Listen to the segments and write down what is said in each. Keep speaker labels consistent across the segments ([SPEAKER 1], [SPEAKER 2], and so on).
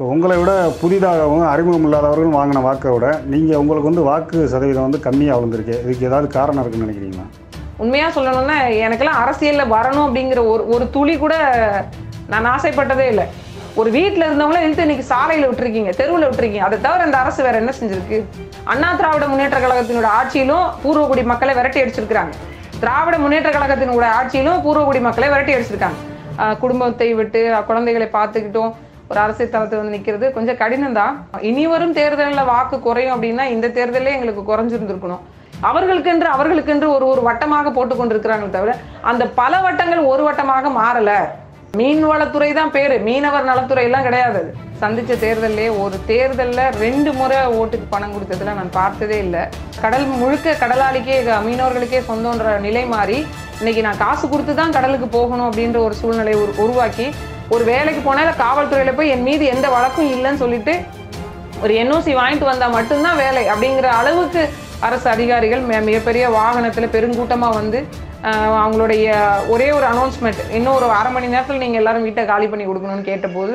[SPEAKER 1] இப்போ உங்களை விட புதிதாகவும் அறிமுகம் இல்லாதவர்களும் வாங்கின வாக்கை விட நீங்கள் உங்களுக்கு வந்து வாக்கு சதவீதம் வந்து கம்மியாக விழுந்திருக்கு இதுக்கு ஏதாவது காரணம் இருக்குன்னு நினைக்கிறீங்களா
[SPEAKER 2] உண்மையா சொல்லணும்னா எனக்கெல்லாம் அரசியல்ல வரணும் அப்படிங்கிற ஒரு ஒரு துளி கூட நான் ஆசைப்பட்டதே இல்லை ஒரு வீட்டில் இருந்தவங்கள இழுத்து இன்னைக்கு சாலையில் விட்டுருக்கீங்க தெருவில் விட்டுருக்கீங்க அதை தவிர அந்த அரசு வேற என்ன செஞ்சிருக்கு அண்ணா திராவிட முன்னேற்ற கழகத்தினோட ஆட்சியிலும் பூர்வகுடி மக்களை விரட்டி அடிச்சிருக்கிறாங்க திராவிட முன்னேற்ற கழகத்தினோட ஆட்சியிலும் பூர்வகுடி மக்களை விரட்டி அடிச்சிருக்காங்க ஆஹ் குடும்பத்தை விட்டு அஹ் குழந்தைகளை பார்த்துக்கிட்டும் ஒரு அரசியல் தளத்தில் வந்து நிற்கிறது கொஞ்சம் கடினம் தான் இனி வரும் தேர்தலில் வாக்கு குறையும் அப்படின்னா இந்த தேர்தலே எங்களுக்கு குறைஞ்சிருந்துருக்கணும் அவர்களுக்கென்று அவர்களுக்கென்று ஒரு ஒரு வட்டமாக போட்டு கொண்டிருக்கிறாங்களே தவிர அந்த பல வட்டங்கள் ஒரு வட்டமாக மாறல மீன்வளத்துறை தான் பேரு மீனவர் நலத்துறை எல்லாம் கிடையாது அது. சந்திச்ச தேர்தல்லே ஒரு தேர்தல்ல ரெண்டு முறை ஓட்டுக்கு பணம் கொடுத்ததுல நான் பார்த்ததே இல்லை கடல் முழுக்க கடலாளிக்கே க- மீனவர்களுக்கே சொந்தன்ற நிலை மாறி இன்னைக்கு நான் காசு கொடுத்து தான் கடலுக்கு போகணும் அப்படின்ற ஒரு சூழ்நிலை உரு- உருவாக்கி ஒரு வேலைக்கு போனால காவல்துறையில போய் என் மீது எந்த வழக்கும் இல்லைன்னு சொல்லிட்டு ஒரு என்ஓசி வாங்கிட்டு வந்தா மட்டும்தான் வேலை அப்படிங்கிற அளவுக்கு அரசு அதிகாரிகள் மிக- மிகப்பெரிய வாகனத்துல பெருங்கூட்டமா வந்து ஆஹ், அவங்களுடைய ஒரே ஒரு அனௌன்ஸ்மெண்ட் இன்னும் ஒரு அரை மணி நேரத்தில் நீங்க எல்லாரும் வீட்டை காலி பண்ணி கொடுக்கணும்னு கேட்டபோது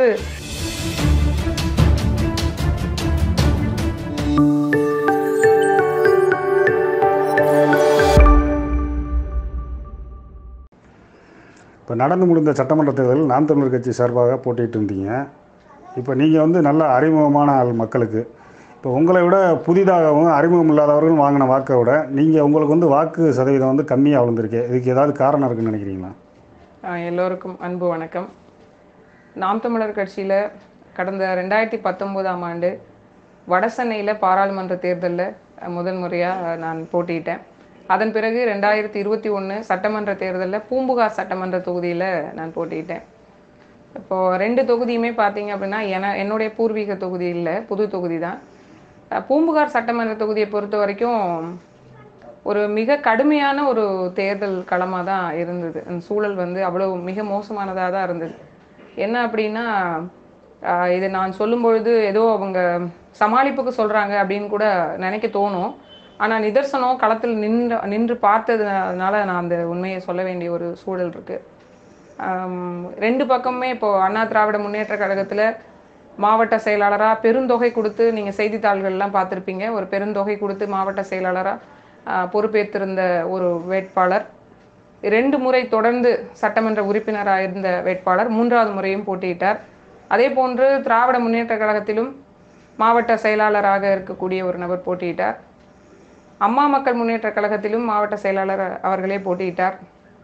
[SPEAKER 1] இப்போ நடந்து முடிந்த சட்டமன்ற தேர்தலில் நாம் தமிழர் கட்சி சார்பாக போட்டிட்டு இருந்தீங்க இப்போ நீங்கள் வந்து நல்ல அறிமுகமான ஆள் மக்களுக்கு இப்போ உங்களை விட புதிதாகவும் அறிமுகம் இல்லாதவர்களும் வாங்கின வாக்கை விட நீங்கள் உங்களுக்கு வந்து வாக்கு சதவீதம் வந்து கம்மியாக விழுந்திருக்கு இதுக்கு ஏதாவது காரணம் இருக்குன்னு நினைக்கிறீங்களா
[SPEAKER 2] ஆஹ், எல்லோருக்கும் அன்பு வணக்கம் நாம் தமிழர் கட்சியில கடந்த ரெண்டாயிரத்தி பத்தொம்போதாம் ஆண்டு வடசென்னையில் பாராளுமன்ற தேர்தலில் முதல் முறையாக நான் போட்டியிட்டேன் அதன் பிறகு ரெண்டாயிரத்தி இருபத்தி ஒன்று சட்டமன்ற தேர்தலில் பூம்புகார் சட்டமன்ற தொகுதியில் நான் போட்டியிட்டேன் இப்போ ரெண்டு தொகுதியுமே பார்த்தீங்க அப்படின்னா என என்னுடைய பூர்வீக தொகுதி இல்லை புது தொகுதி தான் அஹ் பூம்புகார் சட்டமன்ற தொகுதியை பொறுத்த வரைக்கும் ஒரு மிக கடுமையான ஒரு தேர்தல் களமாக தான் இருந்தது அந்த சூழல் வந்து அவ்வளோ மிக மோசமானதாக தான் இருந்தது என்ன அப்படின்னா ஆஹ் இது நான் சொல்லும் பொழுது ஏதோ அவங்க சமாளிப்புக்கு சொல்கிறாங்க அப்படின்னு கூட நினைக்க தோணும் ஆனால் நிதர்சனம் களத்தில் நின்று நின்று பார்த்ததுனால நான் அந்த உண்மையை சொல்ல வேண்டிய ஒரு சூழல் இருக்குது ஆம், ரெண்டு பக்கமுமே இப்போ அண்ணா திராவிட முன்னேற்ற கழகத்துல மாவட்ட செயலாளரா பெருந்தொகை கொடுத்து நீங்க செய்தித்தாள்கள்லாம் பார்த்திருப்பீங்க ஒரு பெருந்தொகை கொடுத்து மாவட்ட செயலாளரா ஆ, பொறுப்பேற்றிருந்த ஒரு வேட்பாளர் ரெண்டு முறை தொடர்ந்து சட்டமன்ற உறுப்பினராக இருந்த வேட்பாளர் மூன்றாவது முறையும் போட்டியிட்டார் அதே போன்று திராவிட முன்னேற்ற கழகத்திலும் மாவட்ட செயலாளராக இருக்கக்கூடிய ஒரு நபர் போட்டியிட்டார் அம்மா மக்கள் முன்னேற்ற கழகத்திலும் மாவட்ட செயலாளர் அவர்களே போட்டியிட்டார்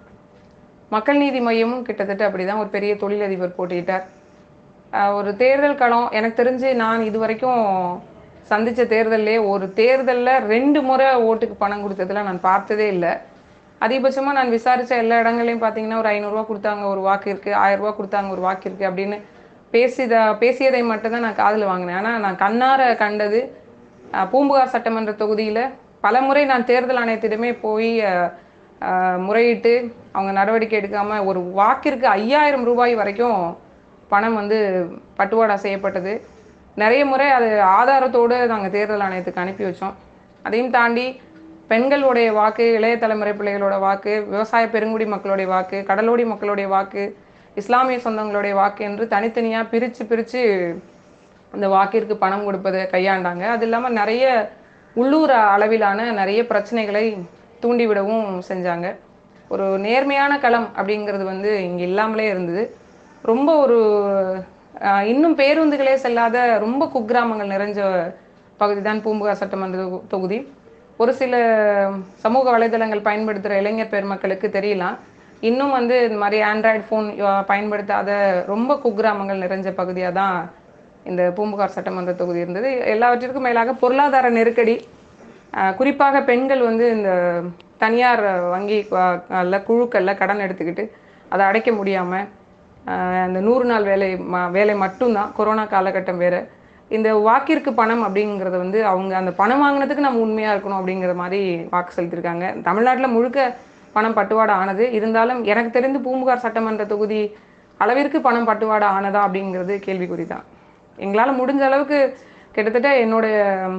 [SPEAKER 2] மக்கள் நீதி மையமும் கிட்டத்தட்ட அப்படிதான் ஒரு பெரிய தொழிலதிபர் போட்டியிட்டார் ஆஹ் ஒரு தேர்தல் களம் எனக்கு தெரிஞ்சு நான் இது வரைக்கும் சந்திச்ச தேர்தல்லே ஒரு தேர்தல்ல ரெண்டு முறை ஓட்டுக்கு பணம் கொடுத்ததுல நான் பார்த்ததே இல்லை அதிகபட்சமா நான் விசாரிச்ச எல்லா இடங்களையும் பார்த்தீங்கன்னா ஒரு ஐநூறுரூவா கொடுத்தாங்க ஒரு வாக்கு இருக்கு ஆயிரம் ரூபாய் கொடுத்தாங்க ஒரு வாக்கு இருக்கு அப்படின்னு பேசித பேசியதை மட்டும்தான் நான் காதில் வாங்கினேன் ஆனால் நான் கண்ணார கண்டது அஹ், பூம்புகார் சட்டமன்ற தொகுதியில பல முறை நான் தேர்தல் ஆணையத்திடமே போய் அஹ், அஹ், முறையிட்டு அவங்க நடவடிக்கை எடுக்காம ஒரு வாக்கிற்கு ஐயாயிரம் ரூபாய் வரைக்கும் பணம் வந்து பட்டுவாடா செய்யப்பட்டது நிறைய முறை அது ஆதாரத்தோடு நாங்கள் தேர்தல் ஆணையத்துக்கு அனுப்பி வச்சோம் அதையும் தாண்டி பெண்களுடைய வாக்கு இளைய தலைமுறை பிள்ளைகளோட வாக்கு விவசாய பெருங்குடி மக்களுடைய வாக்கு கடலோடி மக்களுடைய வாக்கு இஸ்லாமிய சொந்தங்களுடைய வாக்கு என்று தனித்தனியாக பிரித்து பிரித்து இந்த வாக்கிற்கு பணம் கொடுப்பதை கையாண்டாங்க அது இல்லாமல் நிறைய உள்ளூர் அளவிலான நிறைய பிரச்சனைகளை தூண்டிவிடவும் செஞ்சாங்க ஒரு நேர்மையான களம் அப்படிங்கிறது வந்து இங்கே இல்லாமலே இருந்தது ரொம்ப ஒரு ஆஹ், இன்னும் பேருந்துகளே செல்லாத ரொம்ப குக்கிராமங்கள் நிறைஞ்ச பகுதி தான் பூம்புகார் சட்டமன்ற தொகு- தொகுதி ஒரு சில சமூக வலைதளங்கள் பயன்படுத்துகிற இளைஞர் பெருமக்களுக்கு தெரியலாம் இன்னும் வந்து இந்த மாதிரி ஆண்ட்ராய்டு ஃபோன் பயன்படுத்தாத ரொம்ப குக்கிராமங்கள் நிறைஞ்ச பகுதியாக தான் இந்த பூம்புகார் சட்டமன்ற தொகுதி இருந்தது எல்லாவற்றிற்கும் மேலாக பொருளாதார நெருக்கடி ஆஹ் குறிப்பாக பெண்கள் வந்து இந்த தனியார் வங்கி அஹ், அல்ல குழுக்களில் கடன் எடுத்துக்கிட்டு அதை அடைக்க முடியாமல் அந்த நூறு நாள் வேலை ம- வேலை மட்டும்தான் கொரோனா காலகட்டம் வேற இந்த வாக்கிற்கு பணம் அப்படிங்கிறது வந்து அவங்க அந்த பணம் வாங்கினதுக்கு நம்ம உண்மையாக இருக்கணும் அப்படிங்கிற மாதிரி வாக்கு செலுத்தியிருக்காங்க தமிழ்நாட்டில் முழுக்க பணம் பட்டுவாடா ஆனது இருந்தாலும் எனக்கு தெரிந்து பூம்புகார் சட்டமன்ற தொகுதி அளவிற்கு பணம் பட்டுவாடா ஆனதா அப்படிங்கிறது கேள்விக்குறி தான் எங்களால் முடிஞ்ச அளவுக்கு கிட்டத்தட்ட என்னுடைய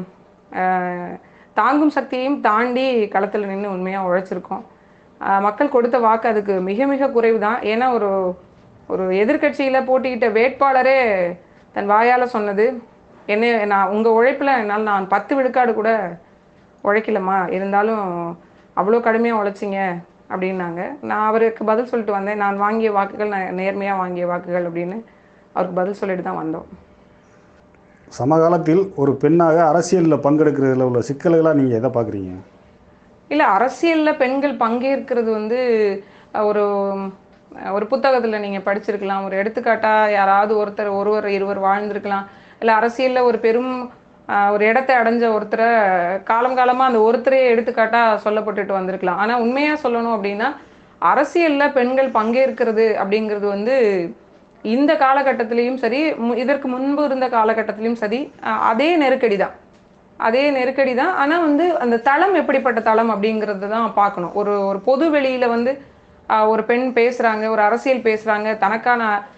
[SPEAKER 2] ஆஹ், தாங்கும் சக்தியையும் தாண்டி களத்தில் நின்று உண்மையாக உழைச்சிருக்கோம் ஆஹ், மக்கள் கொடுத்த வாக்கு அதுக்கு மிக மிக குறைவு தான் ஏன்னா ஒரு ஒரு எதிர்க்கட்சியில் போட்டியிட்ட வேட்பாளரே தன் வாயால் சொன்னது என்ன நான் உங்கள் உழைப்பில் என்னால் நான் பத்து விழுக்காடு கூட உழைக்கலம்மா இருந்தாலும் அவ்வளோ கடுமையாக உழைச்சிங்க அப்படின்னாங்க நான் அவருக்கு பதில் சொல்லிட்டு வந்தேன் நான் வாங்கிய வாக்குகள் நான் நேர்மையாக வாங்கிய வாக்குகள் அப்படின்னு அவருக்கு பதில் சொல்லிட்டு தான் வந்தோம்
[SPEAKER 1] சமகாலத்தில் ஒரு பெண்ணாக அரசியலில் பங்கெடுக்கிறதுல உள்ள சிக்கல்களாக நீங்கள் எதை பார்க்குறீங்க
[SPEAKER 2] இல்லை அரசியலில் பெண்கள் பங்கேற்கிறது வந்து அஹ், ஒரு அஹ், ஒரு புத்தகத்தில் நீங்கள் படிச்சிருக்கலாம் ஒரு எடுத்துக்காட்டாக யாராவது ஒருத்தர் ஒருவர் இருவர் வாழ்ந்திருக்கலாம் இல்லை அரசியலில் ஒரு பெரும் அஹ், ஒரு இடத்தை அடைஞ்ச ஒருத்தரை காலம் காலமாக அந்த ஒருத்தரே எடுத்துக்காட்டாக சொல்லப்பட்டுட்டு வந்திருக்கலாம் ஆனால் உண்மையாக சொல்லணும் அப்படின்னா அரசியலில் பெண்கள் பங்கேற்கிறது அப்படிங்கிறது வந்து இந்த காலகட்டத்திலையும் சரி மு- இதற்கு முன்பு இருந்த காலகட்டத்திலையும் சரி அஹ், அதே நெருக்கடி தான் அதே நெருக்கடி தான் ஆனால் வந்து அந்த தளம் எப்படிப்பட்ட தளம் அப்படிங்கிறது தான் பார்க்கணும் ஒரு ஒரு பொது வெளியில் வந்து ஆஹ், ஒரு பெண் பேசுகிறாங்க ஒரு அரசியல் பேசுகிறாங்க தனக்கான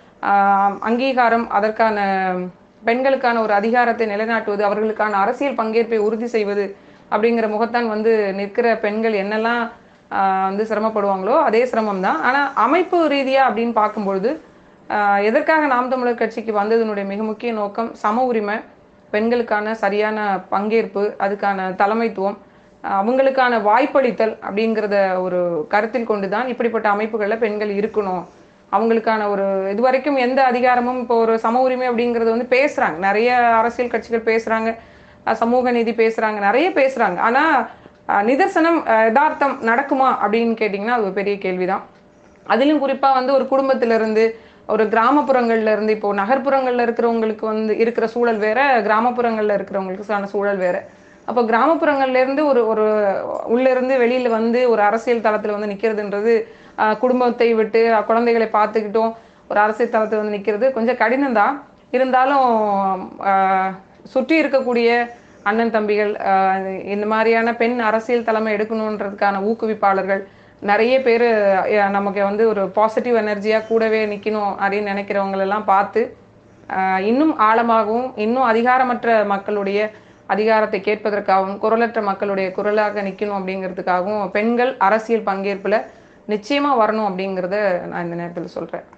[SPEAKER 2] ஆஹ், அங்கீகாரம் அதற்கான பெண்களுக்கான ஒரு அதிகாரத்தை நிலைநாட்டுவது அவர்களுக்கான அரசியல் பங்கேற்பை உறுதி செய்வது அப்படிங்கிற முகத்தான் வந்து நிற்கிற பெண்கள் என்னெல்லாம் ஆஹ், வந்து சிரமப்படுவாங்களோ அதே சிரமம் தான் ஆனால் அமைப்பு ரீதியாக அப்படின்னு பார்க்கும்பொழுது ஆஹ், எதற்காக நாம் தமிழர் கட்சிக்கு வந்ததனுடைய மிக முக்கிய நோக்கம் சம உரிமை பெண்களுக்கான சரியான பங்கேற்பு அதுக்கான தலைமைத்துவம் அஹ் அவங்களுக்கான வாய்ப்பளித்தல் அப்படிங்கிறத ஒரு கருத்தில் கொண்டு தான் இப்படிப்பட்ட அமைப்புகளில் பெண்கள் இருக்கணும் அவங்களுக்கான ஒரு இதுவரைக்கும் எந்த அதிகாரமும் இப்போ ஒரு சம உரிமை அப்படிங்கிறது வந்து பேசுகிறாங்க நிறைய அரசியல் கட்சிகள் பேசுகிறாங்க சமூக நீதி பேசுகிறாங்க நிறைய பேசுகிறாங்க ஆனால் நிதர்சனம் அஹ், யதார்த்தம் நடக்குமா அப்படின்னு கேட்டிங்கன்னா அது ஒரு பெரிய கேள்விதான் அதிலும் குறிப்பா வந்து ஒரு குடும்பத்துல இருந்து ஒரு கிராமப்புறங்கள்ல இருந்து இப்போ நகர்ப்புறங்கள்ல இருக்கிறவங்களுக்கு வந்து இருக்கிற சூழல் வேற கிராமப்புறங்கள்ல இருக்கிறவங்களுக்கான சூழல் வேற அப்போ கிராமப்புறங்கள்ல இருந்து ஒரு ஒரு உள்ள இருந்து வெளியில வந்து ஒரு அரசியல் தளத்துல வந்து நிக்கிறதுன்றது ஆஹ், குடும்பத்தை விட்டு அஹ், குழந்தைகளை பார்த்துக்கிட்டும் ஒரு அரசியல் தளத்துல வந்து நிக்கிறது கொஞ்சம் கடினம் தான் இருந்தாலும் ஆஹ், சுற்றி இருக்கக்கூடிய அண்ணன் தம்பிகள் ஆஹ், இந்த மாதிரியான பெண் அரசியல் தலைமை எடுக்கணுன்றதுக்கான ஊக்குவிப்பாளர்கள் நிறைய பேர் நமக்கு வந்து ஒரு பாசிட்டிவ் எனர்ஜியாக கூடவே நிற்கணும் அப்படின்னு நினைக்கிறவங்களெல்லாம் பார்த்து ஆஹ், இன்னும் ஆழமாகவும் இன்னும் அதிகாரமற்ற மக்களுடைய அதிகாரத்தை கேட்பதற்காகவும் குரலற்ற மக்களுடைய குரலாக நிற்கணும் அப்படிங்கிறதுக்காகவும் பெண்கள் அரசியல் பங்கேற்பில் நிச்சயமாக வரணும் அப்படிங்கிறத நான் இந்த நேரத்தில் சொல்கிறேன்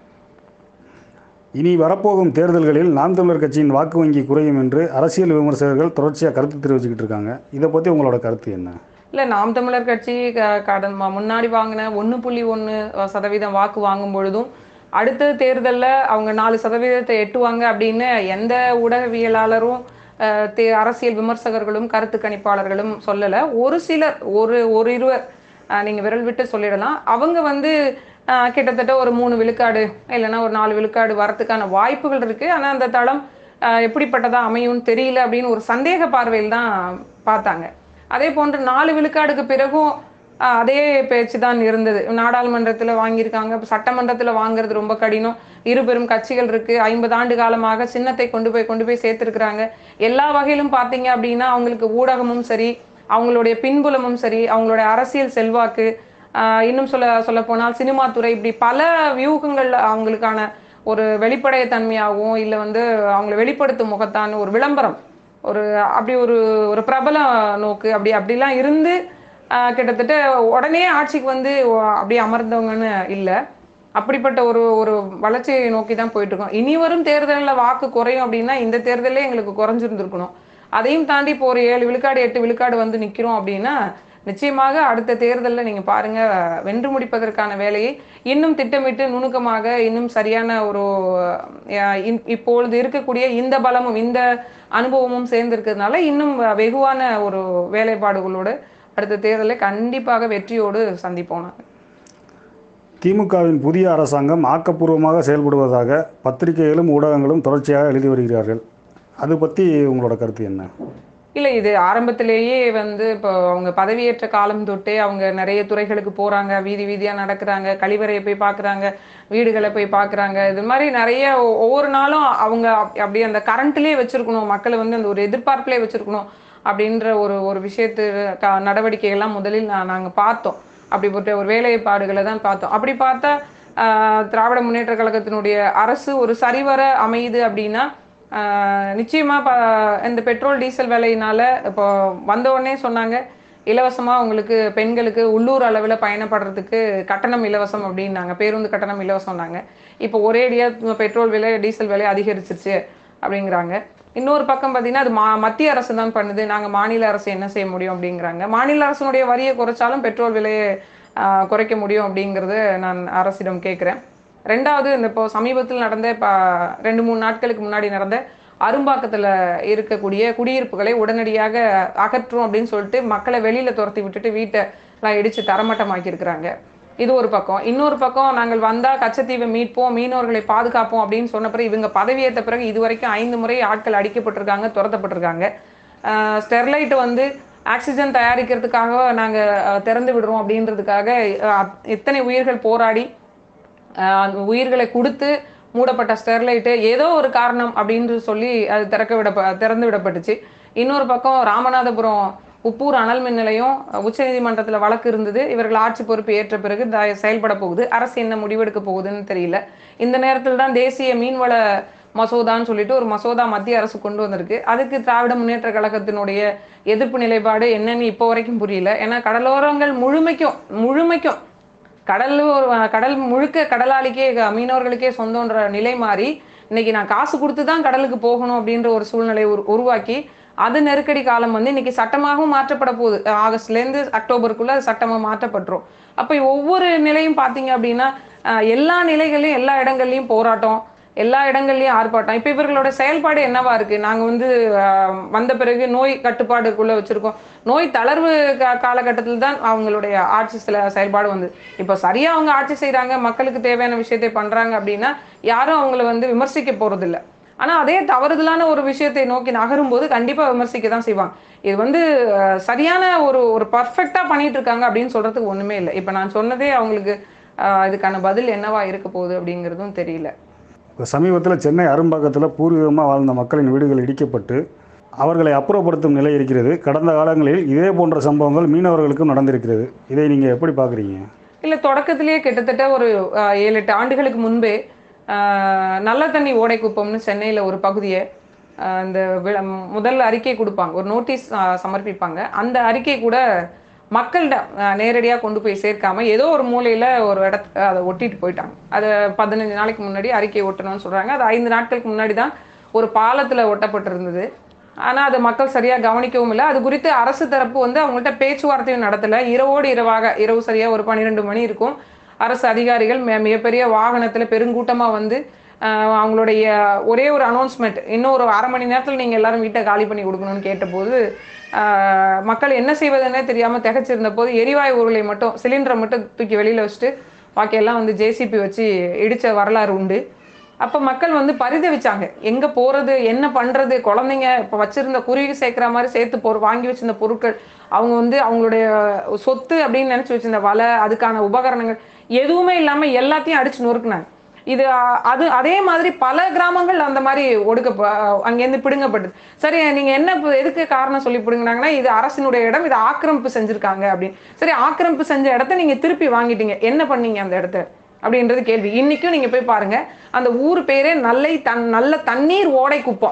[SPEAKER 1] இனி வரப்போகும் தேர்தல்களில் நாம் தமிழர் கட்சியின் வாக்கு வங்கி குறையும் என்று அரசியல் விமர்சகர்கள் தொடர்ச்சியாக கருத்து தெரிவிச்சுக்கிட்டு இருக்காங்க இதை பற்றி உங்களோட கருத்து என்ன
[SPEAKER 2] இல்லை நாம் தமிழர் கட்சி க- கடன் ம- முன்னாடி வாங்கின ஒன்று புள்ளி ஒன்று சதவீதம் வாக்கு வாங்கும் பொழுதும் அடுத்த தேர்தலில் அவங்க நாலு சதவீதத்தை எட்டுவாங்க அப்படின்னு எந்த ஊடகவியலாளரும் அஹ், தே அரசியல் விமர்சகர்களும் கருத்து கணிப்பாளர்களும் சொல்லலை ஒரு சிலர் ஒரு ஒரு இருவர் அஹ், நீங்க விரல் விட்டு சொல்லிடலாம் அவங்க வந்து அஹ், கிட்டத்தட்ட ஒரு மூணு விழுக்காடு இல்லைன்னா ஒரு நாலு விழுக்காடு வரத்துக்கான வாய்ப்புகள் இருக்கு ஆனா அந்த தளம் அஹ், எப்படிப்பட்டதா அமையும்னு தெரியல அப்படின்னு ஒரு சந்தேக பார்வையில் தான் பார்த்தாங்க அதே போன்று நாலு விழுக்காடுக்கு பிறகும் ஆஹ், அதே பேச்சு தான் இருந்தது நாடாளுமன்றத்துல வாங்கியிருக்காங்க இப்ப சட்டமன்றத்துல வாங்குறது ரொம்ப கடினம் இரு பெரும் கட்சிகள் இருக்கு ஐம்பது ஆண்டு காலமாக சின்னத்தை கொண்டு போய் கொண்டு போய் சேர்த்திருக்கிறாங்க எல்லா வகையிலும் பார்த்தீங்க அப்படின்னா அவங்களுக்கு ஊடகமும் சரி அவங்களுடைய பின்புலமும் சரி அவங்களுடைய அரசியல் செல்வாக்கு ஆஹ், இன்னும் சொல்ல சொல்ல போனால் சினிமா துறை இப்படி பல வியூகங்கள்ல அவங்களுக்கான ஒரு வெளிப்படைத்தன்மையாகவும் இல்லை வந்து அவங்களை வெளிப்படுத்தும் முகத்தான் ஒரு விளம்பரம் ஒரு அப்படி ஒரு ஒரு பிரபல நோக்கு அப்படி அப்படிலாம் இருந்து ஆஹ், கிட்டத்தட்ட உடனே ஆட்சிக்கு வந்து ஒ- அப்படியே அமர்ந்தவங்கன்னு இல்லை அப்படிப்பட்ட ஒரு ஒரு வளர்ச்சியை நோக்கி தான் போயிட்டு இருக்கோம் இனி வரும் தேர்தலில் வாக்கு குறையும் அப்படின்னா இந்த தேர்தலே எங்களுக்கு குறைஞ்சிருந்துருக்கணும் அதையும் தாண்டி இப்போ ஒரு ஏழு விழுக்காடு எட்டு விழுக்காடு வந்து நிற்கிறோம் அப்படின்னா நிச்சயமாக அடுத்த தேர்தலில் நீங்க பாருங்க வென்று முடிப்பதற்கான வேலையை இன்னும் திட்டமிட்டு நுணுக்கமாக இன்னும் சரியான ஒரு அஹ், இன்- இப்பொழுது இருக்கக்கூடிய இந்த பலமும் இந்த அனுபவமும் சேர்ந்து இருக்கிறதுனால இன்னும் வெகுவான ஒரு வேலைப்பாடுகளோடு அடுத்த தேர்தலை கண்டிப்பாக வெற்றியோடு சந்திப்போம் நாங்க.
[SPEAKER 1] திமுகவின் புதிய அரசாங்கம் ஆக்கப்பூர்வமாக செயல்படுவதாக பத்திரிகைகளும் ஊடகங்களும் தொடர்ச்சியாக எழுதி வருகிறார்கள் அது பற்றி உங்களோட கருத்து என்ன
[SPEAKER 2] இல்லை இது ஆரம்பத்திலேயே வந்து இப்போ அவங்க பதவியேற்ற காலம் தொட்டே அவங்க நிறைய துறைகளுக்கு போறாங்க வீதி வீதியா நடக்கிறாங்க கழிவறையை போய் பார்க்கறாங்க வீடுகளை போய் பார்க்கறாங்க இது மாதிரி நிறைய ஒ- ஒவ்வொரு நாளும் அவங்க அப்- அப்படியே அந்த கரண்ட்லேயே வச்சிருக்கணும் மக்களை வந்து அந்த ஒரு எதிர்பார்ப்பிலே வச்சிருக்கணும் அப்படின்ற ஒரு ஒரு விஷயத்து க- நடவடிக்கைகள்லாம் முதலில் நா- நாங்க பார்த்தோம் அப்படிப்பட்ட ஒரு வேலைப்பாடுகளை தான் பார்த்தோம் அப்படி பார்த்தா ஆஹ், திராவிட முன்னேற்ற கழகத்தினுடைய அரசு ஒரு சரிவர அமையுது அப்படின்னா ஆஹ், நிச்சயமா ப இந்த பெட்ரோல் டீசல் விலையினால இப்போ வந்த உடனே சொன்னாங்க இலவசமா உங்களுக்கு பெண்களுக்கு உள்ளூர் அளவில் பயணப்படுறதுக்கு கட்டணம் இலவசம் அப்படின்னாங்க பேருந்து கட்டணம் இலவசம்னாங்க இப்போ ஒரேடியா பெட்ரோல் விலை டீசல் விலை அதிகரிச்சிருச்சு அப்படிங்கிறாங்க இன்னொரு பக்கம் பார்த்தீங்கன்னா அது மா மத்திய அரசு தான் பண்ணுது நாங்கள் மாநில அரசு என்ன செய்ய முடியும் அப்படிங்கிறாங்க மாநில அரசினுடைய வரியை குறைச்சாலும் பெட்ரோல் விலையை ஆஹ், குறைக்க முடியும் அப்படிங்கிறத நான் அரசிடம் கேட்குறேன் ரெண்டாவது இந்த இப்போ சமீபத்தில் நடந்த இப்போ ரெண்டு மூணு நாட்களுக்கு முன்னாடி நடந்த அரும்பாக்கத்தில் இருக்கக்கூடிய குடியிருப்புகளை உடனடியாக அகற்றும் அப்படின்னு சொல்லிட்டு மக்களை வெளியில் துரத்தி விட்டுட்டு வீட்டை எல்லாம் இடித்து தரமட்டமாக்கி இருக்கிறாங்க இது ஒரு பக்கம் இன்னொரு பக்கம் நாங்கள் வந்தால் கச்சத்தீவை மீட்போம் மீனவர்களை பாதுகாப்போம் அப்படின்னு சொன்ன பிறகு இவங்க பதவியேற்ற பிறகு இது வரைக்கும் ஐந்து முறை ஆட்கள் அடிக்கப்பட்டிருக்காங்க துரத்தப்பட்டிருக்காங்க ஆஹ் ஸ்டெர்லைட் வந்து ஆக்சிஜன் தயாரிக்கிறதுக்காக நாங்கள் திறந்து விடுறோம் அப்படின்றதுக்காக அஹ், எத்தனை உயிர்கள் போராடி ஆஹ் அந்த உயிர்களை கொடுத்து மூடப்பட்ட ஸ்டெர்லைட்டு ஏதோ ஒரு காரணம் அப்படின்னு சொல்லி அது திறக்க விட திறந்து விடப்பட்டுச்சு இன்னொரு பக்கம் ராமநாதபுரம் உப்பூர் அனல் மின் நிலையம் உச்சநீதிமன்றத்தில் வழக்கு இருந்தது இவர்கள் ஆட்சி பொறுப்பு ஏற்ற பிறகு த- செயல்பட போகுது அரசு என்ன முடிவெடுக்க போகுதுன்னு தெரியல இந்த நேரத்தில் தான் தேசிய மீன்வள மசோதான்னு சொல்லிட்டு ஒரு மசோதா மத்திய அரசு கொண்டு வந்திருக்கு அதுக்கு திராவிட முன்னேற்ற கழகத்தினுடைய எதிர்ப்பு நிலைப்பாடு என்னன்னு இப்போ வரைக்கும் புரியல ஏன்னா கடலோரங்கள் முழுமைக்கும் முழுமைக்கும் கடல் ஒரு கடல் முழுக்க கடலாளிக்கே க- மீனவர்களுக்கே சொந்தன்ற நிலை மாறி இன்னைக்கு நான் காசு கொடுத்து தான் கடலுக்கு போகணும் அப்படின்ற ஒரு சூழ்நிலை உரு- உருவாக்கி அது நெருக்கடி காலம் வந்து இன்னைக்கு சட்டமாகவும் மாற்றப்பட போகுது அஹ் ஆகஸ்ட்லேருந்து அக்டோபருக்குள்ள அது சட்டமாக மாற்றப்பட்டுரும் அப்போ ஒவ்வொரு நிலையும் பார்த்தீங்க அப்படின்னா அஹ் எல்லா நிலைகளையும் எல்லா இடங்கள்லையும் போராட்டம் எல்லா இடங்கள்லயும் ஆர்ப்பாட்டம் இப்போ இவர்களோட செயல்பாடு என்னவா இருக்கு நாங்க வந்து ஆஹ், வந்த பிறகு நோய் கட்டுப்பாடுக்குள்ள வச்சிருக்கோம் நோய் தளர்வு கா காலகட்டத்தில் தான் அவங்களுடைய ஆட்சி சில செயல்பாடு வந்து இப்போ சரியா அவங்க ஆட்சி செய்றாங்க மக்களுக்கு தேவையான விஷயத்தை பண்றாங்க அப்படின்னா யாரும் அவங்கள வந்து விமர்சிக்க போறதில்ல ஆனா அதே தவறுதலான ஒரு விஷயத்தை நோக்கி நகரும்போது கண்டிப்பா விமர்சிக்க தான் செய்வாங்க இது வந்து அஹ், சரியான ஒரு ஒரு பர்ஃபெக்டா பண்ணிட்டு இருக்காங்க அப்படின்னு சொல்றதுக்கு ஒண்ணுமே இல்லை இப்போ நான் சொன்னதே அவங்களுக்கு ஆஹ், இதுக்கான பதில் என்னவா இருக்க போகுது அப்படிங்கிறதும் தெரியல
[SPEAKER 1] இப்போ சமீபத்தில் சென்னை அரும்பாக்கத்தில் பூர்வீகமாக வாழ்ந்த மக்களின் வீடுகள் இடிக்கப்பட்டு அவர்களை அப்புறப்படுத்தும் நிலை இருக்கிறது கடந்த காலங்களில் இதே போன்ற சம்பவங்கள் மீனவர்களுக்கும் நடந்திருக்கிறது இதை நீங்கள் எப்படி பார்க்குறீங்க
[SPEAKER 2] இல்ல தொடக்கத்திலேயே கிட்டத்தட்ட ஒரு ஆஹ், ஏழு எட்டு ஆண்டுகளுக்கு முன்பே ஆஹ், நல்ல தண்ணி ஓடைக்குப்பம்னு சென்னையில ஒரு பகுதியை ஆஹ், இந்த விள- முதல் அறிக்கை கொடுப்பாங்க ஒரு நோட்டீஸ் சமர்ப்பிப்பாங்க அந்த அறிக்கை கூட மக்களிடம் நேரடியா கொண்டு போய் சேர்க்காம ஏதோ ஒரு மூலையில ஒரு இடத்த அதை ஒட்டிட்டு போயிட்டாங்க அதை பதினஞ்சு நாளைக்கு முன்னாடி அறிக்கை ஒட்டணும்னு சொல்றாங்க அது ஐந்து நாட்களுக்கு முன்னாடி தான் ஒரு பாலத்துல ஒட்டப்பட்டிருந்தது ஆனா அதை மக்கள் சரியா கவனிக்கவும் இல்லை அது குறித்து அரசு தரப்பு வந்து அவங்கள்ட்ட பேச்சுவார்த்தையும் நடத்தல இரவோடு இரவாக இரவு சரியா ஒரு பன்னிரெண்டு மணி இருக்கும் அரசு அதிகாரிகள் மிக- மிகப்பெரிய வாகனத்துல பெருங்கூட்டமா வந்து ஆஹ், அவங்களுடைய ஒரே ஒரு அனௌன்ஸ்மெண்ட் இன்னும் ஒரு அரை மணி நேரத்துல நீங்க எல்லாரும் வீட்டை காலி பண்ணி கொடுக்கணும்னு கேட்டபோது ஆஹ், மக்கள் என்ன செய்வதுன்னே தெரியாம திகைச்சிருந்த போது எரிவாயு உருளை மட்டும் சிலிண்டரை மட்டும் தூக்கி வெளியில வச்சுட்டு பாக்கியெல்லாம் வந்து ஜேசிபி வச்சு இடிச்ச வரலாறு உண்டு அப்ப மக்கள் வந்து பரிதவிச்சாங்க எங்க போறது என்ன பண்றது குழந்தைங்க இப்ப வச்சிருந்த குருவி சேர்க்கிற மாதிரி சேர்த்து பொரு வாங்கி வச்சிருந்த பொருட்கள் அவங்க வந்து அவங்களுடைய சொத்து அப்படின்னு நினைச்சு வச்சிருந்த வலை அதுக்கான உபகரணங்கள் எதுவுமே இல்லாம எல்லாத்தையும் அடிச்சு நொறுக்குனாங்க இது அ- அது அதே மாதிரி பல கிராமங்கள் அந்த மாதிரி ஒடுக்க அங்கேருந்து பிடுங்கப்பட்டது சரி நீங்க என்ன இப்ப எதுக்கு காரணம் சொல்லி பிடுங்கினாங்கன்னா இது அரசினுடைய இடம் இது ஆக்கிரமிப்பு செஞ்சிருக்காங்க அப்படின்னு சரி ஆக்கிரமிப்பு செஞ்ச இடத்த நீங்க திருப்பி வாங்கிட்டீங்க என்ன பண்ணீங்க அந்த இடத்த அப்படின்றது கேள்வி இன்னைக்கும் நீங்க போய் பாருங்க அந்த ஊர் பேரே நல்லை தன் நல்ல தண்ணீர் ஓடை குப்பம்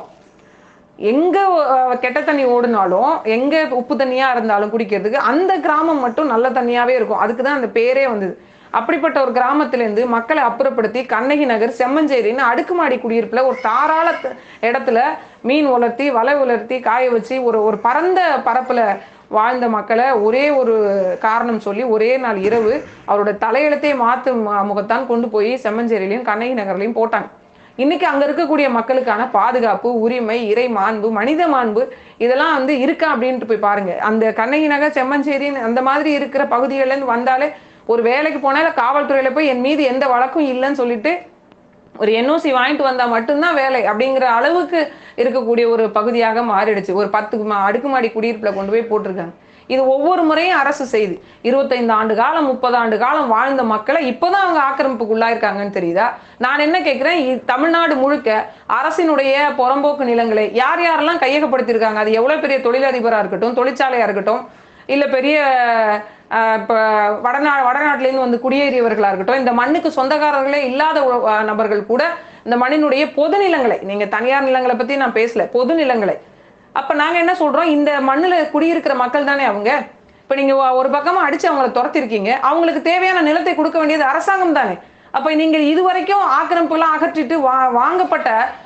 [SPEAKER 2] எங்க அஹ், கெட்ட தண்ணி ஓடுனாலும் எங்க உப்பு தண்ணியா இருந்தாலும் குடிக்கிறதுக்கு அந்த கிராமம் மட்டும் நல்ல தண்ணியாவே இருக்கும் அதுக்கு தான் அந்த பேரே வந்தது அப்படிப்பட்ட ஒரு கிராமத்திலேருந்து மக்களை அப்புறப்படுத்தி கண்ணகி நகர் செம்மஞ்சேரின்னு அடுக்குமாடி குடியிருப்புல ஒரு தாராள த- இடத்துல மீன் வளர்த்தி வலை உலர்த்தி காய வச்சு ஒரு ஒரு பரந்த பரப்புல வாழ்ந்த மக்களை ஒரே ஒரு காரணம் சொல்லி ஒரே நாள் இரவு அவரோட தலையெழுத்தை மாத்து ம- முகத்தான் கொண்டு போய் செம்மஞ்சேரியிலையும் கண்ணகி நகர்லையும் போட்டாங்க இன்னைக்கு அங்க இருக்கக்கூடிய மக்களுக்கான பாதுகாப்பு உரிமை இறை மாண்பு மனித மாண்பு இதெல்லாம் வந்து இருக்கா அப்படின்ட்டு போய் பாருங்க அந்த கண்ணகி நகர் செம்மஞ்சேரி அந்த மாதிரி இருக்கிற பகுதிகள்ல இருந்து வந்தாலே ஒரு வேலைக்கு போனா இல்ல காவல்துறையில போய் என் மீது எந்த வழக்கும் இல்லைன்னு சொல்லிட்டு ஒரு என்ஓசி வாங்கிட்டு வந்தா மட்டும்தான் வேலை அப்படிங்கிற அளவுக்கு இருக்கக்கூடிய ஒரு பகுதியாக மாறிடுச்சு ஒரு பத்து ம- அடுக்குமாடி குடியிருப்புல கொண்டு போய் போட்டிருக்காங்க இது ஒவ்வொரு முறையும் அரசு செய்து இருபத்தைந்து ஆண்டு காலம் முப்பது ஆண்டு காலம் வாழ்ந்த மக்களை இப்போதான் அவங்க ஆக்கிரமிப்புக்குள்ளாயிருக்காங்கன்னு தெரியுதா நான் என்ன கேட்கிறேன் இ- தமிழ்நாடு முழுக்க அரசினுடைய புறம்போக்கு நிலங்களை யார் யாரெல்லாம் கையகப்படுத்தியிருக்காங்க அது எவ்வளவு பெரிய தொழிலதிபரா இருக்கட்டும் தொழிற்சாலையா இருக்கட்டும் இல்ல பெரிய அஹ், இப்ப வடநா வடநாட்டிலேருந்து வந்து குடியேறியவர்களா இருக்கட்டும் இந்த மண்ணுக்கு சொந்தக்காரர்களே இல்லாத உ- அஹ், நபர்கள் கூட இந்த மண்ணினுடைய பொது நிலங்களை நீங்க தனியார் நிலங்களை பத்தி நான் பேசல பொது நிலங்களை அப்ப நாங்க என்ன சொல்றோம் இந்த மண்ணுல குடியிருக்கிற மக்கள் தானே அவங்க இப்ப நீங்க ஒ- ஒரு பக்கமா அடிச்சு அவங்கள துரத்திருக்கீங்க அவங்களுக்கு தேவையான நிலத்தை கொடுக்க வேண்டியது அரசாங்கம் தானே அப்ப நீங்க இதுவரைக்கும் ஆக்கிரமிப்புலாம் அகற்றிட்டு வா வாங்கப்பட்ட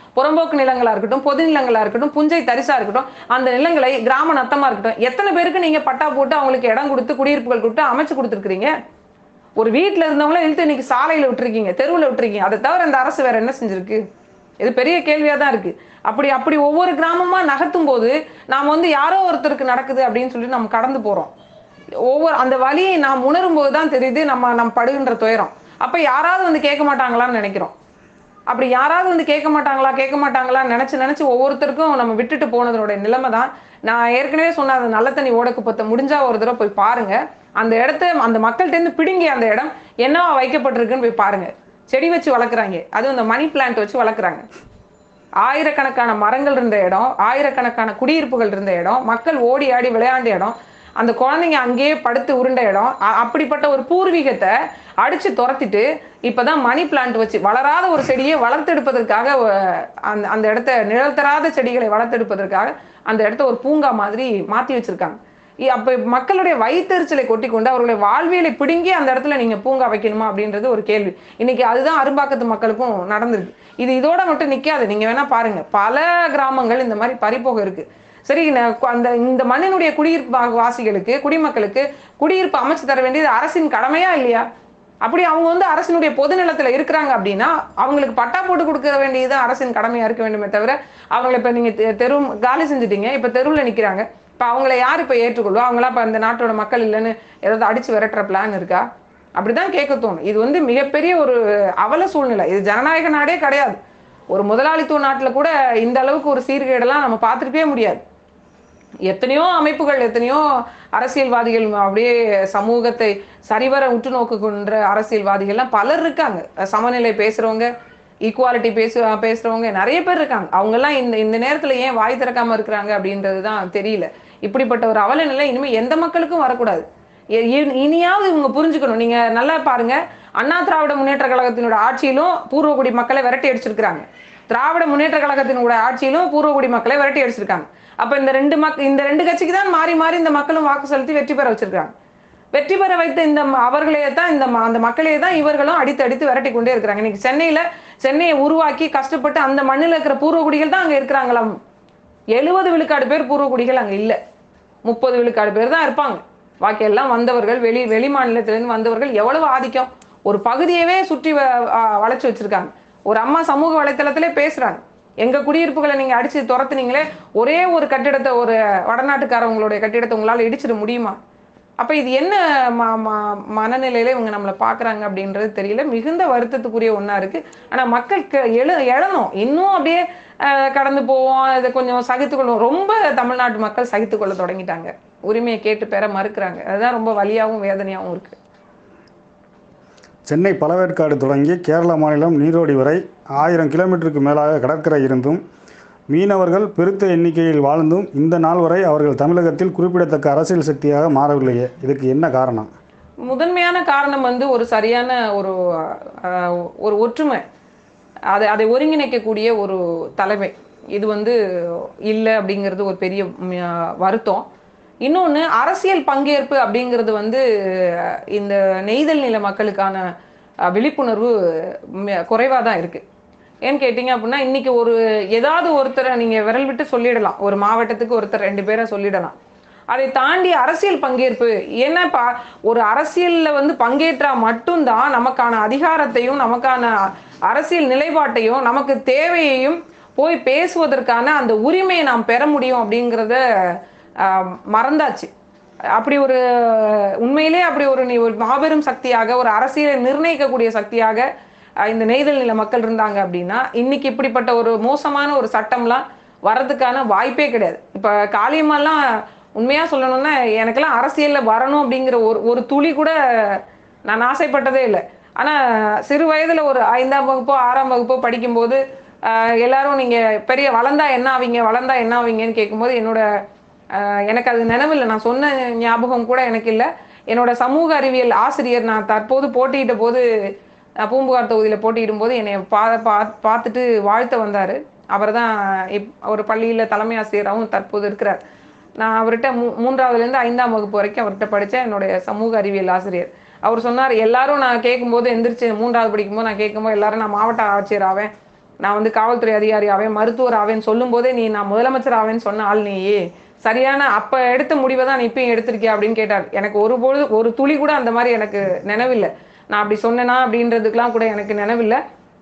[SPEAKER 2] புறம்போக்கு நிலங்களா இருக்கட்டும் பொது நிலங்களா இருக்கட்டும் புஞ்சை தரிசா இருக்கட்டும் அந்த நிலங்களை கிராம நத்தமா இருக்கட்டும் எத்தனை பேருக்கு நீங்க பட்டா போட்டு அவங்களுக்கு இடம் கொடுத்து குடியிருப்புகள் கொடுத்து அமைச்சு கொடுத்துருக்கீங்க ஒரு வீட்ல இருந்தவங்கள இழுத்து இன்னைக்கு சாலையில விட்டுருக்கீங்க தெருவுல விட்டுருக்கீங்க அதை தவிர இந்த அரசு வேற என்ன செஞ்சிருக்கு இது பெரிய கேள்வியா தான் இருக்கு அப்படி அப்படி ஒவ்வொரு கிராமமா நகர்த்தும் போது நாம வந்து யாரோ ஒருத்தருக்கு நடக்குது அப்படின்னு சொல்லி நம்ம கடந்து போறோம் ஒவ்வொரு அந்த வலியை நாம் உணரும் போது தான் தெரியுது நம்ம நம்ம படுகின்ற துயரம் அப்ப யாராவது வந்து கேட்க மாட்டாங்களான்னு நினைக்கிறோம் அப்படி யாராவது வந்து கேட்க மாட்டாங்களா கேட்க மாட்டாங்களா நினைச்சு நினைச்சு ஒவ்வொருத்தருக்கும் நம்ம விட்டுட்டு போனதனுடைய நிலைமை தான் நான் ஏற்கனவே சொன்ன அந்த நல்ல தண்ணி ஓடக்குப்பத்தை முடிஞ்சா ஒரு தடவை போய் பாருங்க அந்த இடத்த அந்த மக்கள்கிட்ட இருந்து பிடுங்கி அந்த இடம் என்னவா வைக்கப்பட்டிருக்குன்னு போய் பாருங்க செடி வச்சு வளர்க்குறாங்க அதுவும் இந்த மணி பிளான்ட் வச்சு வளர்க்குறாங்க ஆயிரக்கணக்கான மரங்கள் இருந்த இடம் ஆயிரக்கணக்கான குடியிருப்புகள் இருந்த இடம் மக்கள் ஓடி ஆடி விளையாண்ட இடம் அந்த குழந்தைங்க அங்கேயே படுத்து உருண்ட இடம் அ- அப்படிப்பட்ட ஒரு பூர்வீகத்தை அடிச்சு துரத்திட்டு இப்பதான் மணி பிளான்ட் வச்சு வளராத ஒரு செடியை வளர்த்தெடுப்பதற்காக அஹ், அந்த அந்த இடத்த நிழல் தராத செடிகளை வளர்த்தெடுப்பதற்காக அந்த இடத்த ஒரு பூங்கா மாதிரி மாத்தி வச்சிருக்காங்க இ- அப்ப மக்களுடைய வயிற்றுச்சலை கொட்டி கொண்டு அவர்களுடைய வாழ்வியலை பிடுங்கி அந்த இடத்துல நீங்க பூங்கா வைக்கணுமா அப்படின்றது ஒரு கேள்வி இன்னைக்கு அதுதான் அரும்பாக்கத்து மக்களுக்கும் நடந்திருக்கு இது இதோட மட்டும் நிக்காது நீங்க வேணா பாருங்க பல கிராமங்கள் இந்த மாதிரி பறிப்போக இருக்கு சரி ந- கு- அந்த இந்த மண்ணினுடைய குடியிருப்பு வா- வாசிகளுக்கு குடிமக்களுக்கு குடியிருப்பு அமைச்சு தர வேண்டியது அரசின் கடமையா இல்லையா அப்படி அவங்க வந்து அரசினுடைய பொது நிலத்துல இருக்கிறாங்க அப்படின்னா அவங்களுக்கு பட்டா போட்டு கொடுக்க வேண்டியது அரசின் கடமையா இருக்க வேண்டுமே தவிர அவங்கள இப்ப நீங்க தெ- தெரு காலி செஞ்சுட்டீங்க இப்ப தெருவுல நிக்கிறாங்க இப்ப அவங்கள யார் இப்ப ஏற்றுக்கொள்ளும் அவங்களா இப்ப இந்த நாட்டோட மக்கள் இல்லைன்னு ஏதாவது அடிச்சு விரட்டுற பிளான் இருக்கா அப்படிதான் கேட்க தோணும் இது வந்து மிகப்பெரிய ஒரு அவல சூழ்நிலை இது ஜனநாயக நாடே கிடையாது ஒரு முதலாளித்துவ நாட்டுல கூட இந்த அளவுக்கு ஒரு சீர்கேடெல்லாம் நம்ம பார்த்திருக்கவே முடியாது எத்தனையோ அமைப்புகள் எத்தனையோ அரசியல்வாதிகள் அப்படியே சமூகத்தை சரிவர உற்று நோக்குகின்ற அரசியல்வாதிகள்லாம் பலர் இருக்காங்க சமநிலை பேசுறவங்க ஈக்குவாலிட்டி பேசு பேசுறவங்க நிறைய பேர் இருக்காங்க அவங்க எல்லாம் இந்த இந்த நேரத்துல ஏன் வாய் திறக்காம இருக்கிறாங்க அப்படின்றது தான் தெரியல இப்படிப்பட்ட ஒரு அவல நிலை இனிமே எந்த மக்களுக்கும் வரக்கூடாது இ- இ- இனியாவது இவங்க புரிஞ்சுக்கணும் நீங்க நல்லா பாருங்க அண்ணா திராவிட முன்னேற்ற கழகத்தினோட ஆட்சியிலும் பூர்வகுடி மக்களை விரட்டி அடிச்சிருக்காங்க திராவிட முன்னேற்ற கழகத்தினோட ஆட்சியிலும் பூர்வகுடி மக்களை விரட்டி அடிச்சிருக்காங்க அப்ப இந்த ரெண்டு மக் இந்த ரெண்டு கட்சிக்கு தான் மாறி மாறி இந்த மக்களும் வாக்கு செலுத்தி வெற்றி பெற வச்சிருக்காங்க வெற்றி பெற வைத்த இந்த ம- அவர்களே தான் இந்த ம- அந்த மக்களே தான் இவர்களும் அடித்து அடித்து விரட்டி கொண்டே இருக்கிறாங்க இன்னைக்கு சென்னையில சென்னையை உருவாக்கி கஷ்டப்பட்டு அந்த மண்ணில் இருக்கிற பூர்வகுடிகள் தான் அங்க இருக்கிறாங்களாம் எழுபது விழுக்காடு பேர் பூர்வகுடிகள் அங்க இல்ல முப்பது விழுக்காடு பேர் தான் இருப்பாங்க பாக்கி எல்லாம் வந்தவர்கள் வெளி வெளி மாநிலத்திலிருந்து வந்தவர்கள் எவ்வளவு ஆதிக்கம் ஒரு பகுதியவே சுற்றி வ- ஆ, வளைச்சு வச்சிருக்காங்க ஒரு அம்மா சமூக வலைத்தளத்திலே பேசுறாங்க எங்க குடியிருப்புகளை நீங்க அடிச்சு துரத்துனீங்களே ஒரே ஒரு கட்டிடத்தை ஒரு வடநாட்டுக்காரவங்களுடைய கட்டிடத்தை உங்களால இடிச்சிட முடியுமா அப்ப இது என்ன ம- ம- மனநிலையில இவங்க நம்மளை பாக்குறாங்க அப்படின்றது தெரியல மிகுந்த வருத்தத்துக்குரிய ஒண்ணா இருக்கு ஆனா மக்கள் க- எழு எழணும் இன்னும் அப்படியே அஹ், கடந்து போவோம் இதை கொஞ்சம் சகித்துக்கொள்ளும் ரொம்ப தமிழ்நாட்டு மக்கள் சகித்துக்கொள்ள தொடங்கிட்டாங்க உரிமையை கேட்டு பெற மறுக்கிறாங்க அதுதான் ரொம்ப வலியாவும் வேதனையாவும் இருக்கு
[SPEAKER 1] சென்னை பழவேற்காடு தொடங்கி கேரள மாநிலம் நீரோடி வரை ஆயிரம் கிலோமீட்டருக்கு மேலாக கடற்கரை இருந்தும் மீனவர்கள் பெருத்த எண்ணிக்கையில் வாழ்ந்தும் இந்த நாள் வரை அவர்கள் தமிழகத்தில் குறிப்பிடத்தக்க அரசியல் சக்தியாக மாறவில்லையே இதுக்கு என்ன காரணம்
[SPEAKER 2] முதன்மையான காரணம் வந்து ஒரு சரியான ஒரு அஹ், ஒரு ஒற்றுமை அதை அதை ஒருங்கிணைக்கக்கூடிய ஒரு தலைமை இது வந்து இல்லை அப்படிங்கிறது ஒரு பெரிய ம், அஹ், வருத்தம் இன்னொன்று அரசியல் பங்கேற்பு அப்படிங்கிறது வந்து அஹ், இந்த நெய்தல் நில மக்களுக்கான அஹ், விழிப்புணர்வு குறைவாக தான் இருக்கு ஏன்னு கேட்டிங்க அப்படின்னா இன்னைக்கு ஒரு ஏதாவது ஒருத்தரை நீங்கள் விரல் விட்டு சொல்லிடலாம் ஒரு மாவட்டத்துக்கு ஒருத்தர் ரெண்டு பேரை சொல்லிடலாம் அதை தாண்டி அரசியல் பங்கேற்பு என்னப்பா ஒரு அரசியல்ல வந்து பங்கேற்றா மட்டும்தான் நமக்கான அதிகாரத்தையும் நமக்கான அரசியல் நிலைப்பாட்டையும் நமக்கு தேவையையும் போய் பேசுவதற்கான அந்த உரிமையை நாம் பெற முடியும் அப்படிங்கிறத ஆஹ், மறந்தாச்சு அப்படி ஒரு உண்மையிலே அப்படி ஒரு நீ ஒரு மாபெரும் சக்தியாக ஒரு அரசியலை நிர்ணயிக்கக்கூடிய சக்தியாக அஹ், இந்த நெய்தல் நில மக்கள் இருந்தாங்க அப்படின்னா இன்னைக்கு இப்படிப்பட்ட ஒரு மோசமான ஒரு சட்டம்லாம் வர்றதுக்கான வாய்ப்பே கிடையாது இப்ப காளியம்மாலாம் உண்மையா சொல்லணும்னா எனக்கெல்லாம் அரசியல்ல வரணும் அப்படிங்கிற ஒரு ஒரு துளி கூட நான் ஆசைப்பட்டதே இல்லை ஆனா சிறு வயதுல ஒரு ஐந்தாம் வகுப்போ ஆறாம் வகுப்போ படிக்கும்போது ஆஹ், எல்லாரும் நீங்க பெரிய வளர்ந்தா என்ன ஆவீங்க வளர்ந்தா என்ன ஆவீங்கன்னு கேட்கும்போது என்னோட ஆஹ், எனக்கு அது நினைவில்லை நான் சொன்ன ஞாபகம் கூட எனக்கு இல்லை என்னோட சமூக அறிவியல் ஆசிரியர் நான் தற்போது போட்டியிட்ட போது நான் பூம்புகார் தொகுதியில் போட்டியிடும் போது என்னை பா பா பார்த்துட்டு வாழ்த்த வந்தார் அவர் தான் இப் ஒரு பள்ளியில் தலைமை ஆசிரியராகவும் தற்போது இருக்கிறார் நான் அவர்கிட்ட மூ மூன்றாவதுலேருந்து ஐந்தாம் வகுப்பு வரைக்கும் அவர்கிட்ட படித்தேன் என்னுடைய சமூக அறிவியல் ஆசிரியர் அவர் சொன்னார் எல்லாரும் நான் கேட்கும்போது எந்திரிச்சு மூன்றாவது படிக்கும்போது நான் கேட்கும்போது எல்லாரும் நான் மாவட்ட ஆட்சியர் ஆவேன் நான் வந்து காவல்துறை அதிகாரி ஆவேன் மருத்துவர் ஆவேன்னு சொல்லும் போதே நீ நான் முதலமைச்சர் ஆவேன்னு சொன்ன ஆள் நீயே சரியான அப்ப எடுத்த முடிவை தான் நீ இப்பயும் எடுத்திருக்கியா அப்படின்னு கேட்டார் எனக்கு ஒரு பொழுது ஒரு துளி கூட அந்த மாதிரி எனக்கு நினைவில்லை நான் அப்படி சொன்னேனா அப்படின்றதுக்கெல்லாம் கூட எனக்கு நினைவில்லை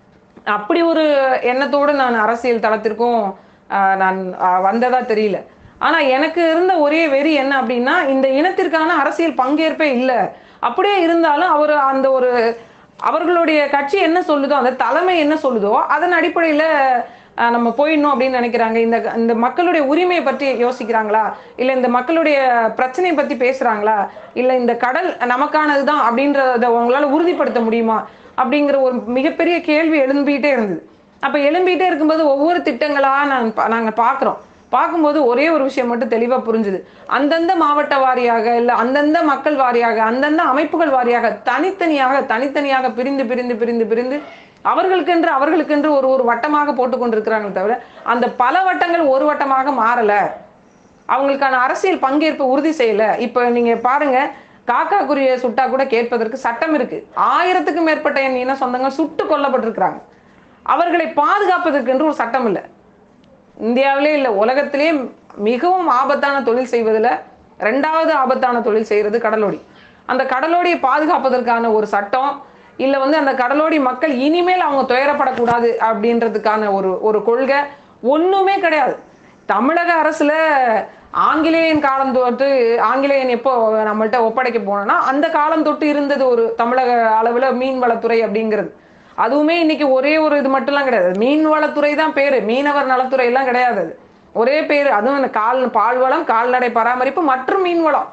[SPEAKER 2] அப்படி ஒரு எண்ணத்தோடு நான் அரசியல் தளத்திற்கும் ஆஹ், நான் ஆஹ், வந்ததா தெரியல ஆனா எனக்கு இருந்த ஒரே வெறி என்ன அப்படின்னா இந்த இனத்திற்கான அரசியல் பங்கேற்பே இல்லை அப்படியே இருந்தாலும் அவர் அந்த ஒரு அவர்களுடைய கட்சி என்ன சொல்லுதோ அந்த தலைமை என்ன சொல்லுதோ அதன் அடிப்படையில ஆஹ், நம்ம போயிடணும் அப்படின்னு நினைக்கிறாங்க இந்த இந்த மக்களுடைய உரிமையை பற்றி யோசிக்கிறாங்களா இல்ல இந்த மக்களுடைய பிரச்சனையை பத்தி பேசுறாங்களா இல்ல இந்த கடல் நமக்கானதுதான் அப்படின்றத உங்களால உறுதிப்படுத்த முடியுமா அப்படிங்கிற ஒரு மிகப்பெரிய கேள்வி எழும்பிட்டே இருந்தது அப்ப எழும்பிட்டே இருக்கும்போது ஒவ்வொரு திட்டங்களா நான் பா- நாங்க பாக்குறோம் பார்க்கும்போது ஒரே ஒரு விஷயம் மட்டும் தெளிவா புரிஞ்சுது அந்தந்த மாவட்ட வாரியாக இல்ல அந்தந்த மக்கள் வாரியாக அந்தந்த அமைப்புகள் வாரியாக தனித்தனியாக தனித்தனியாக பிரிந்து பிரிந்து பிரிந்து பிரிந்து அவர்களுக்கென்று அவர்களுக்கென்று ஒரு ஒரு வட்டமாக போட்டு கொண்டிருக்கிறாங்களே தவிர அந்த பல வட்டங்கள் ஒரு வட்டமாக மாறல அவங்களுக்கான அரசியல் பங்கேற்பு உறுதி செய்யல இப்ப நீங்க பாருங்க காக்கா குருவியை சுட்டா கூட கேட்பதற்கு சட்டம் இருக்கு ஆயிரத்துக்கும் மேற்பட்ட என் இன சொந்தங்கள் சுட்டு கொல்லப்பட்டிருக்கிறாங்க அவர்களை பாதுகாப்பதற்கென்று ஒரு சட்டம் இல்லை இந்தியாவிலே இல்லை உலகத்திலே மிகவும் ஆபத்தான தொழில் செய்வதில் ரெண்டாவது ஆபத்தான தொழில் செய்கிறது கடலோடி அந்த கடலோடியை பாதுகாப்பதற்கான ஒரு சட்டம் இல்லை வந்து அந்த கடலோடி மக்கள் இனிமேல் அவங்க துயரப்படக்கூடாது அப்படின்றதுக்கான ஒரு ஒரு கொள்கை ஒண்ணுமே கிடையாது தமிழக அரசுல ஆங்கிலேயன் காலம் தொட்டு ஆங்கிலேயன் எப்போ நம்மள்ட்ட ஒப்படைக்க போனோம்னா அந்த காலம் தொட்டு இருந்தது ஒரு தமிழக அளவுல மீன்வளத்துறை அப்படிங்கிறது அதுவுமே இன்னைக்கு ஒரே ஒரு இது மட்டும்லாம் கிடையாது மீன்வளத்துறை தான் பேரு மீனவர் நலத்துறை எல்லாம் கிடையாது அது ஒரே பேரு அதுவும் இந்த கால் பால்வளம் கால்நடை பராமரிப்பு மற்றும் மீன்வளம்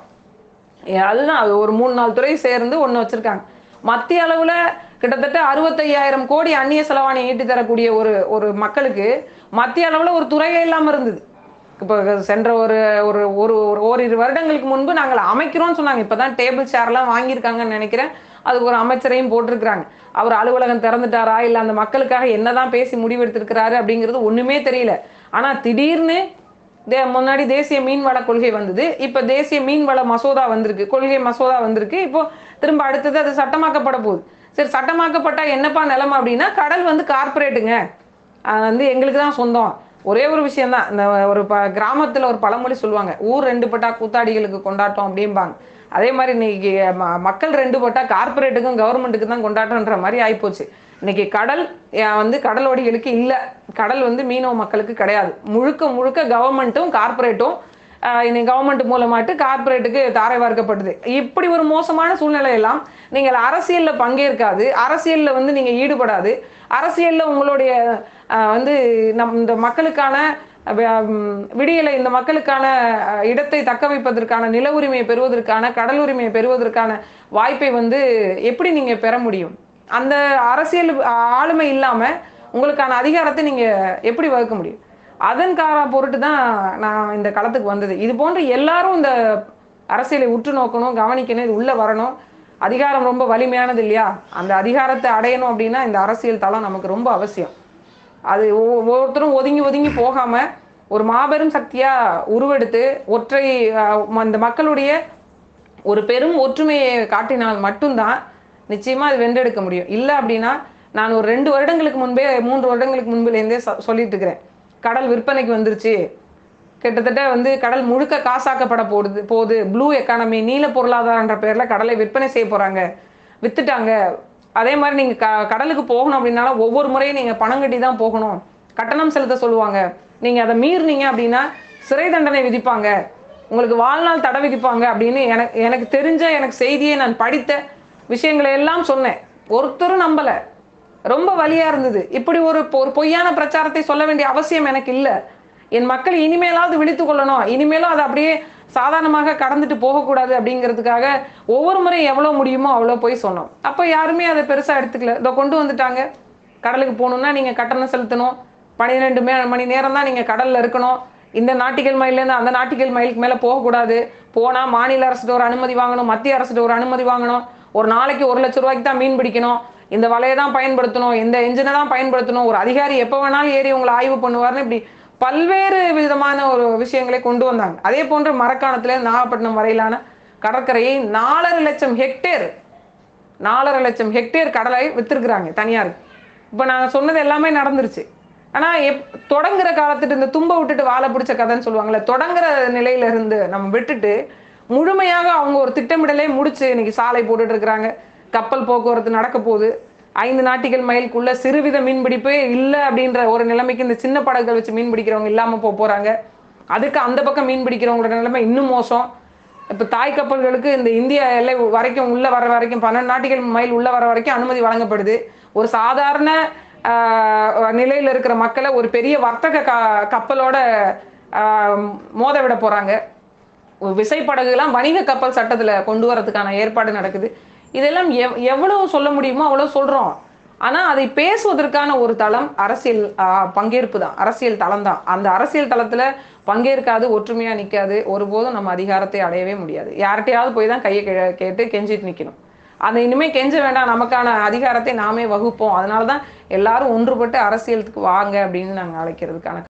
[SPEAKER 2] ஏ, அதுதான் அது ஒரு மூணு நாலு துறை சேர்ந்து ஒண்ணு வச்சிருக்காங்க மத்திய அளவுல கிட்டத்தட்ட அறுபத்தையாயிரம் கோடி அந்நிய செலவாணி ஈட்டி தரக்கூடிய ஒரு ஒரு மக்களுக்கு மத்திய அளவுல ஒரு துறையே இல்லாம இருந்தது இப்போ சென்ற ஒரு ஒரு ஒரு ஒரு ஓரிரு வருடங்களுக்கு முன்பு நாங்கள் அமைக்கிறோம்னு சொன்னாங்க இப்பதான் டேபிள் சேர்லாம் வாங்கியிருக்காங்கன்னு நினைக்கிறேன் அதுக்கு ஒரு அமைச்சரையும் போட்டிருக்கிறாங்க அவர் அலுவலகம் திறந்துட்டாரா இல்ல அந்த மக்களுக்காக என்னதான் பேசி முடிவெடுத்திருக்கிறாரு அப்படிங்கிறது ஒண்ணுமே தெரியல ஆனா திடீர்னு தே முன்னாடி தேசிய மீன்வள கொள்கை வந்தது இப்ப தேசிய மீன்வள மசோதா வந்திருக்கு கொள்கை மசோதா வந்திருக்கு இப்போ திரும்ப அடுத்தது அது சட்டமாக்கப்பட போகுது சரி சட்டமாக்கப்பட்டா என்னப்பா நிலைமை அப்படின்னா கடல் வந்து கார்ப்பரேட்டுங்க அது வந்து எங்களுக்கு தான் சொந்தம் ஒரே ஒரு விஷயம்தான் இந்த ஒரு ப கிராமத்துல ஒரு பழமொழி சொல்லுவாங்க ஊர் ரெண்டு பட்டா கூத்தாடிகளுக்கு கொண்டாட்டம் அப்படிம்பாங்க அதே மாதிரி இன்னைக்கு ம- மக்கள் ரெண்டு பட்டா கார்ப்பரேட்டுக்கும் கவர்மெண்ட்டுக்கு தான் கொண்டாட்டம்ன்ற மாதிரி ஆயிப்போச்சு இன்னைக்கு கடல் அஹ், வந்து கடலோடிகளுக்கு இல்லை கடல் வந்து மீனவ மக்களுக்கு கிடையாது முழுக்க முழுக்க கவர்மெண்ட்டும் கார்ப்பரேட்டும் இன்னைக்கு கவர்மெண்ட் மூலமாட்டு கார்ப்பரேட்டுக்கு தாரை வார்க்கப்பட்டது இப்படி ஒரு மோசமான சூழ்நிலை எல்லாம் நீங்கள் அரசியல்ல பங்கேற்காது அரசியல்ல வந்து நீங்க ஈடுபடாது அரசியல்ல உங்களுடைய அஹ், வந்து நம் இந்த மக்களுக்கான அஹ், உம், விடியலை இந்த மக்களுக்கான அஹ், இடத்தை தக்க வைப்பதற்கான நில உரிமையை பெறுவதற்கான கடல் உரிமையை பெறுவதற்கான வாய்ப்பை வந்து எப்படி நீங்க பெற முடியும் அந்த அரசியல் ஆளுமை இல்லாம உங்களுக்கான அதிகாரத்தை நீங்க எப்படி வகுக்க முடியும் அதன் கார பொருட்டு தான் நான் இந்த களத்துக்கு வந்தது இது போன்று எல்லாரும் இந்த அரசியலை உற்று நோக்கணும் கவனிக்கணும் இது உள்ள வரணும் அதிகாரம் ரொம்ப வலிமையானது இல்லையா அந்த அதிகாரத்தை அடையணும் அப்படின்னா இந்த அரசியல் தளம் நமக்கு ரொம்ப அவசியம் அது ஒவ்வொ- ஒவ்வொருத்தரும் ஒதுங்கி ஒதுங்கி போகாம ஒரு மாபெரும் சக்தியா உருவெடுத்து ஒற்றை அஹ், அந்த மக்களுடைய ஒரு பெரும் ஒற்றுமையை காட்டினால் மட்டும்தான் நிச்சயமா அது வென்றெடுக்க முடியும் இல்லை அப்படின்னா நான் ஒரு ரெண்டு வருடங்களுக்கு முன்பே மூன்று வருடங்களுக்கு முன்பிலேருந்தே சொ- சொல்லிட்டு இருக்கிறேன் கடல் விற்பனைக்கு வந்துருச்சு கிட்டத்தட்ட வந்து கடல் முழுக்க காசாக்கப்பட போடுது போகுது ப்ளூ எக்கானமி நீல பொருளாதாரன்ற பேர்ல கடலை விற்பனை செய்ய போறாங்க வித்துட்டாங்க அதே மாதிரி நீங்க க- கடலுக்கு போகணும் அப்படின்னாலும் ஒவ்வொரு முறையும் நீங்க பணம் கட்டி தான் போகணும் கட்டணம் செலுத்த சொல்லுவாங்க நீங்க அதை மீறினீங்க அப்படின்னா சிறை தண்டனை விதிப்பாங்க உங்களுக்கு வாழ்நாள் தடை விதிப்பாங்க அப்படின்னு எனக்கு எனக்கு தெரிஞ்ச எனக்கு செய்தியை நான் படித்த விஷயங்களை எல்லாம் சொன்னேன் ஒருத்தரும் நம்பல ரொம்ப வலியா இருந்தது இப்படி ஒரு பொ- ஒரு பொய்யான பிரச்சாரத்தை சொல்ல வேண்டிய அவசியம் எனக்கு இல்ல என் மக்கள் இனிமேலாவது விழித்துக் கொள்ளணும் இனிமேலும் அதை அப்படியே சாதாரணமாக கடந்துட்டு போகக்கூடாது அப்படிங்கிறதுக்காக ஒவ்வொரு முறை எவ்வளவு முடியுமோ அவ்வளவு போய் சொன்னோம் அப்ப யாருமே அதை பெருசா எடுத்துக்கல இதை கொண்டு வந்துட்டாங்க கடலுக்கு போகணும்னா நீங்க கட்டணம் செலுத்தணும் பன்னிரெண்டு மே மணி நேரம் தான் நீங்க கடல்ல இருக்கணும் இந்த நாட்டிகள் மைல்லேருந்து அந்த நாட்டிகள் மைலுக்கு மேல போகக்கூடாது போனா மாநில அரசுட்டு ஒரு அனுமதி வாங்கணும் மத்திய அரசுட்டு ஒரு அனுமதி வாங்கணும் ஒரு நாளைக்கு ஒரு லட்ச ரூபாய்க்கு தான் மீன் பிடிக்கணும் இந்த வலையை தான் பயன்படுத்தணும் இந்த என்ஜினை தான் பயன்படுத்தணும் ஒரு அதிகாரி எப்போ வேணாலும் ஏறி உங்களை ஆய்வு பண்ணுவார்னு இப்படி பல்வேறு விதமான ஒரு விஷயங்களை கொண்டு வந்தாங்க அதே போன்று மரக்காணத்துல நாகப்பட்டினம் வரையிலான கடற்கரையை நாலரை லட்சம் ஹெக்டேர் நாலரை லட்சம் ஹெக்டேர் கடலை வித்திருக்கிறாங்க தனியாருக்கு இப்போ நான் சொன்னது எல்லாமே நடந்துருச்சு ஆனா எப் தொடங்குற காலத்துட்டு இந்த தும்ப விட்டுட்டு வாழை பிடிச்ச கதைன்னு சொல்லுவாங்கல்ல தொடங்குற நிலையில இருந்து நம்ம விட்டுட்டு முழுமையாக அவங்க ஒரு திட்டமிடலே முடிச்சு இன்னைக்கு சாலை போட்டுட்டு இருக்கிறாங்க கப்பல் போக்குவரத்து நடக்க போகுது ஐந்து நாட்டிகள் மைலுக்குள்ள சிறுவித மீன்பிடிப்பே இல்லை அப்படின்ற ஒரு நிலைமைக்கு இந்த சின்ன படகுகள் வச்சு மீன் பிடிக்கிறவங்க இல்லாம போக போறாங்க அதுக்கு அந்த பக்கம் மீன் பிடிக்கிறவங்களோட நிலைமை இன்னும் மோசம் இப்போ தாய் கப்பல்களுக்கு இந்த இந்திய எல்லை வரைக்கும் உள்ள வர வரைக்கும் பன்னெண்டு நாட்டிகள் மைல் உள்ள வர வரைக்கும் அனுமதி வழங்கப்படுது ஒரு சாதாரண ஆஹ், நிலையில இருக்கிற மக்களை ஒரு பெரிய வர்த்தக க கப்பலோட ஆஹ், மோத விட போறாங்க ஒரு விசைப்படகுலாம் வணிக கப்பல் சட்டத்துல கொண்டு வரதுக்கான ஏற்பாடு நடக்குது இதெல்லாம் எவ் எவ்வளவு சொல்ல முடியுமோ அவ்வளவு சொல்றோம் ஆனா அதை பேசுவதற்கான ஒரு தளம் அரசியல் ஆஹ், பங்கேற்பு தான் அரசியல் தளம் தான் அந்த அரசியல் தளத்துல பங்கேற்காது ஒற்றுமையா நிக்காது ஒருபோதும் நம்ம அதிகாரத்தை அடையவே முடியாது யார்கிட்டயாவது போய் தான் கையை கே- கேட்டு கெஞ்சிட்டு நிக்கணும் அந்த இனிமே கெஞ்ச வேண்டாம் நமக்கான அதிகாரத்தை நாமே வகுப்போம் அதனால தான் எல்லாரும் ஒன்றுபட்டு அரசியலுக்கு வாங்க அப்படின்னு நாங்க அழைக்கிறதுக்கான